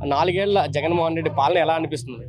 నాలుగేళ్ల జగన్మోహన్ రెడ్డి పాలన ఎలా అనిపిస్తుంది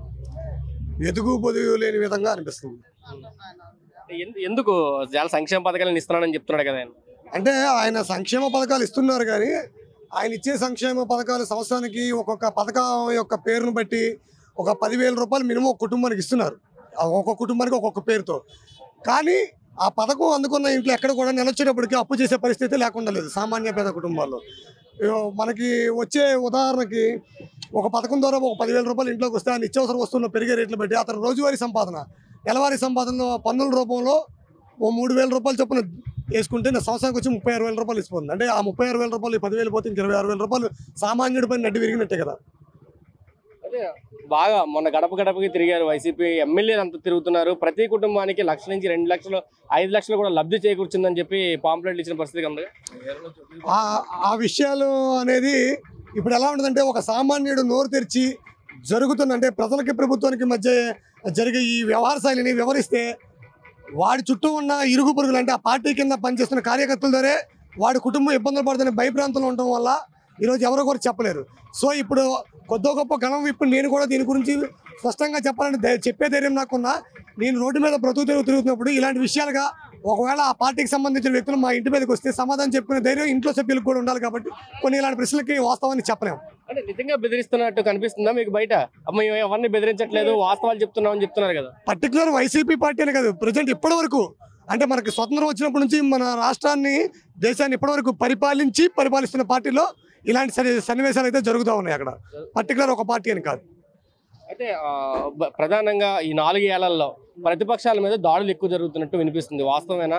ఎదుగు పొదుగు లేని విధంగా అనిపిస్తుంది ఎందు- ఎందుకు చాలా సంక్షేమ పథకాలను ఇస్తున్నానని చెప్తున్నాడు కదా ఆయన అంటే ఆయన సంక్షేమ పథకాలు ఇస్తున్నారు కానీ ఆయన ఇచ్చే సంక్షేమ పథకాలు సంవత్సరానికి ఒక్కొక్క పథకం యొక్క పేరును బట్టి ఒక పదివేల రూపాయలు మినిమం ఒక కుటుంబానికి ఇస్తున్నారు ఆ ఒక్కొక్క కుటుంబానికి ఒక్కొక్క పేరుతో కానీ ఆ పథకం అందుకున్న ఇంట్లో ఎక్కడ కూడా నిలొచ్చేటప్పటికి అప్పు చేసే పరిస్థితి లేకుండా లేదు సామాన్య పేద కుటుంబాల్లో ఇగో మనకి వచ్చే ఉదాహరణకి ఒక పథకం ద్వారా ఒక పదివేల రూపాయలు ఇంట్లోకి వస్తే ఆ నిత్యావసర వస్తువులు పెరిగే రేట్లు బట్టి అతను రోజువారీ సంపాదన నెలవారీ సంపాదనలో పన్నుల రూపంలో ఓ మూడు వేల రూపాయలు చొప్పున వేసుకుంటే నా సంవత్సరానికి వచ్చి ముప్పై ఆరు వేల రూపాయలు ఇస్తుంది అంటే ఆ ముప్పై ఆరు వేల రూపాయలు ఈ పదివేలు పోతే ఇంక ఇరవై ఆరు వేల రూపాయలు సామాన్యుడి పైన నడ్డి విరిగినట్టే కదా అదే బాగా మొన్న గడప గడపకి తిరిగారు వైసీపీ ఎమ్మెల్యేలు అంతా తిరుగుతున్నారు ప్రతి కుటుంబానికి లక్ష నుంచి రెండు లక్షలు ఐదు లక్షలు కూడా లబ్ధి చేకూర్చిందని చెప్పి పాంప్లెట్లు ఇచ్చిన పరిస్థితి ఉంది ఆ ఆ విషయాలు అనేది ఇప్పుడు ఎలా ఉంటుందంటే ఒక సామాన్యుడు నోరు తెరిచి జరుగుతున్న అంటే ప్రజలకి ప్రభుత్వానికి మధ్య జరిగే ఈ వ్యవహార శైలిని వివరిస్తే వాడి చుట్టూ ఉన్న ఇరుగు పొరుగులు అంటే ఆ పార్టీ కింద పనిచేస్తున్న కార్యకర్తల ద్వారా వాడి కుటుంబం ఇబ్బందులు పడుతున్న భయప్రాంతంలో ఉండటం వల్ల ఈరోజు ఎవరో కూడా చెప్పలేరు సో ఇప్పుడు కొద్దో గొప్ప గణం ఇప్పుడు నేను కూడా దీని గురించి స్పష్టంగా చెప్పాలని ధై- చెప్పే ధైర్యం నాకున్నా నేను రోడ్డు మీద బ్రతుకు తెరుగు తిరుగుతున్నప్పుడు ఇలాంటి విషయాలుగా ఒకవేళ ఆ పార్టీకి సంబంధించిన వ్యక్తులు మా ఇంటి మీదకి వస్తే సమాధానం చెప్పుకునే ధైర్యం ఇంట్లో సభ్యులకు కూడా ఉండాలి కాబట్టి కొన్ని ఇలాంటి ప్రశ్నలకి వాస్తవాన్ని చెప్పలేము అంటే నిజంగా బెదిరిస్తున్నట్టు కనిపిస్తుందా మీకు బయట అమ్మ మేము ఎవరిని బెదిరించట్లేదు వాస్తవాలు చెప్తున్నాం అని చెప్తున్నారు కదా పర్టికులర్ వైసీపీ పార్టీ అనే కాదు ప్రజెంట్ ఇప్పటి వరకు అంటే మనకి స్వతంత్రం వచ్చినప్పటి నుంచి మన రాష్ట్రాన్ని దేశాన్ని ఇప్పటి వరకు పరిపాలించి పరిపాలిస్తున్న పార్టీలో ఇలాంటి సరి సన్నివేశాలు అయితే జరుగుతూ ఉన్నాయి అక్కడ పర్టికులర్ ఒక పార్టీ అని కాదు అయితే ఆ, బ- ప్రధానంగా ఈ నాలుగు ఏళ్లలో ప్రతిపక్షాల మీద దాడులు ఎక్కువ జరుగుతున్నట్టు వినిపిస్తుంది వాస్తవమేనా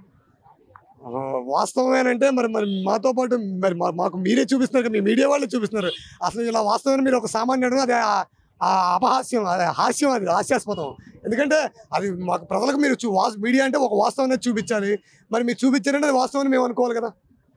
ఆ, వాస్తవమేనంటే మరి మరి మాతో పాటు మరి మా- మాకు మీరే చూపిస్తున్నారు కదా, మీ మీడియా వాళ్ళు చూపిస్తున్నారు అసలు ఇలా వాస్తవమైన మీరు ఒక సామాన్యుడు అది ఆ- ఆ అపహాస్యం అది హాస్యం అది హాస్యాస్పదం ఎందుకంటే అది మాకు ప్రజలకు మీరు చూ వాస్ మీడియా అంటే ఒక వాస్తవాన్ని చూపించాలి మరి మీరు చూపించారంటే అది వాస్తవం మేము అనుకోవాలి కదా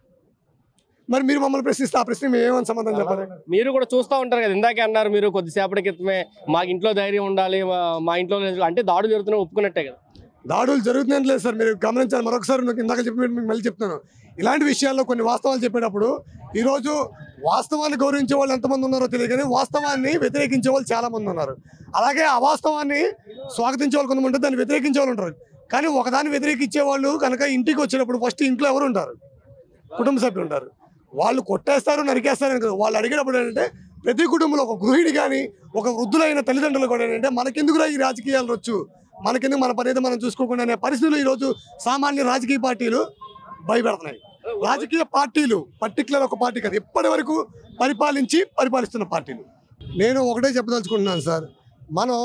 మరి మీరు మమ్మల్ని ప్రశ్నిస్తే ఆ ప్రశ్న మేము ఏమని సమాధానం చెప్పాలి మీరు కూడా చూస్తూ ఉంటారు కదా ఇందాకే అన్నారు మీరు కొద్దిసేపటి క్రితమే మాకు ఇంట్లో ధైర్యం ఉండాలి మా- మా ఇంట్లో లేదు అంటే దాడులు జరుగుతున్నా ఒప్పుకున్నట్టే కదా దాడులు జరుగుతున్నాయి లేదు సార్ మీరు గమనించాలి మరొకసారి నాకు ఇందాక చెప్పి మీకు మళ్ళీ చెప్తాను ఇలాంటి విషయాల్లో కొన్ని వాస్తవాలు చెప్పేటప్పుడు ఈరోజు వాస్తవాన్ని గౌరవించే వాళ్ళు ఎంతమంది ఉన్నారో తెలియదు కానీ వాస్తవాన్ని వ్యతిరేకించే వాళ్ళు చాలా మంది ఉన్నారు అలాగే అవాస్తవాన్ని స్వాగతించే వాళ్ళు కొంతమంది ఉంటారు, దాన్ని వ్యతిరేకించే వాళ్ళు ఉంటారు కానీ ఒకదాన్ని వ్యతిరేకించే వాళ్ళు కనుక ఇంటికి వచ్చేటప్పుడు ఫస్ట్ ఇంట్లో ఎవరు ఉంటారు కుటుంబ సభ్యులు ఉంటారు వాళ్ళు కొట్టేస్తారు నరికేస్తారు అని కాదు. వాళ్ళు అడిగేటప్పుడు ఏంటంటే ప్రతి కుటుంబంలో ఒక గృహిణి కానీ ఒక వృద్ధులైన తల్లిదండ్రులు కూడా ఏంటంటే మనకెందుకురా ఈ రాజకీయాలు వచ్చు మనకెందుకు మన పని అయితే మనం చూసుకోకుండా అనే పరిస్థితులు ఈరోజు సామాన్య రాజకీయ పార్టీలు భయపెడుతున్నాయి రాజకీయ పార్టీలు పర్టికులర్ ఒక పార్టీ కాదు ఇప్పటి వరకు పరిపాలించి పరిపాలిస్తున్న పార్టీలు నేను ఒకటే చెప్పదలుచుకుంటున్నాను సార్ మనం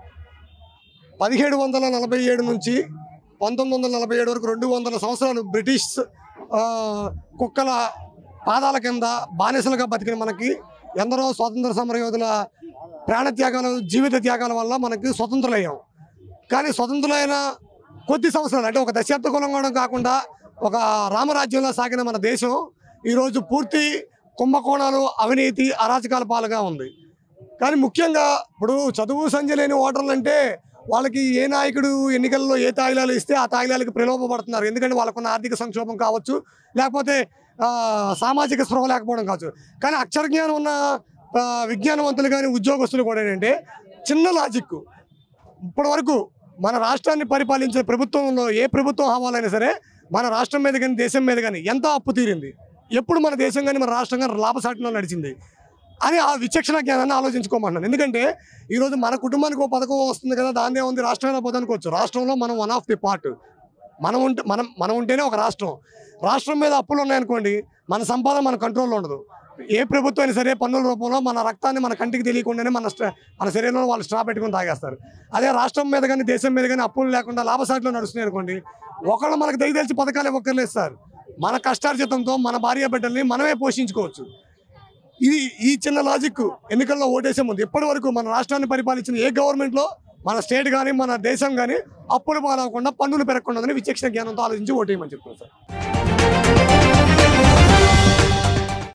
పదిహేడు వందల నలభై ఏడు నుంచి పంతొమ్మిది వందల నలభై ఏడు వరకు రెండు వందల సంవత్సరాలు బ్రిటిష్ ఆ, కుక్కల పాదాల కింద బానిసలుగా బతికిన మనకి ఎందరో స్వాతంత్ర సమరయోధుల ప్రాణత్యాగాలు జీవిత త్యాగాల వల్ల మనకి స్వతంత్రులయ్యాం కానీ స్వతంత్రులైన కొద్ది సంవత్సరాలు అంటే ఒక దశాబ్ద కులంగా కాకుండా ఒక రామరాజ్యంలో సాగిన మన దేశం ఈరోజు పూర్తి కుంభకోణాలు అవినీతి అరాచకాల పాలుగా ఉంది కానీ ముఖ్యంగా ఇప్పుడు చదువు సంధ్య లేని ఓటర్లు అంటే వాళ్ళకి ఏ నాయకుడు ఎన్నికల్లో ఏ తాయిలాలు ఇస్తే ఆ తాయిలాలకు ప్రలోభపడుతున్నారు ఎందుకంటే వాళ్ళకున్న ఆర్థిక సంక్షోభం కావచ్చు లేకపోతే ఆ, సామాజిక స్పృహ లేకపోవడం కావచ్చు కానీ అక్షర జ్ఞానం ఉన్న ఆ, విజ్ఞానవంతులు కానీ ఉద్యోగస్తులు కూడా ఏంటంటే చిన్న లాజిక్ ఇప్పటి వరకు మన రాష్ట్రాన్ని పరిపాలించిన ప్రభుత్వంలో ఏ ప్రభుత్వం హవాలైనా సరే మన రాష్ట్రం మీద కానీ దేశం మీద కానీ ఎంత అప్పు తీరింది ఎప్పుడు మన దేశం కానీ మన రాష్ట్రం కానీ లాభసాటిలో నడిచింది అని ఆ విచక్షణ జ్ఞానాన్ని ఆలోచించుకోమంటున్నాను ఎందుకంటే ఈరోజు మన కుటుంబానికి ఒక పథకం వస్తుంది కదా దాన్నే ఉంది రాష్ట్రంలో పోదనుకోవచ్చు రాష్ట్రంలో మనం వన్ ఆఫ్ ది పార్ట్ మనం ఉంటే మనం మనం ఉంటేనే ఒక రాష్ట్రం రాష్ట్రం మీద అప్పులు ఉన్నాయనుకోండి మన సంపాదన మన కంట్రోల్లో ఉండదు ఏ ప్రభుత్వం అయినా సరే పన్నుల రూపంలో మన రక్తాన్ని మన కంటికి తెలియకుండానే మన స్ట్రా- మన శరీరంలో వాళ్ళు స్ట్రా పెట్టుకుని తాగేస్తారు అదే రాష్ట్రం మీద కానీ దేశం మీద కానీ అప్పులు లేకుండా లాభసాటిలో నడుస్తున్నాయి అనుకోండి ఒకళ్ళు మనకు దయదలిచి పథకాలు ఇవ్వక్కర్లేదు సార్ మన కష్టార్జితంతో మన భార్య బిడ్డల్ని మనమే పోషించుకోవచ్చు ఇది ఈ చిన్న లాజిక్ ఎన్నికల్లో ఓటేసే ముందు ఇప్పటి వరకు మన రాష్ట్రాన్ని పరిపాలించిన ఏ గవర్నమెంట్లో మన స్టేట్ కానీ మన దేశం కానీ అప్పులు పాలవకుండా పన్నులు పెరగకుండా విచక్షణ జ్ఞానంతో ఆలోచించి ఓటేయమని చెప్తున్నాను సార్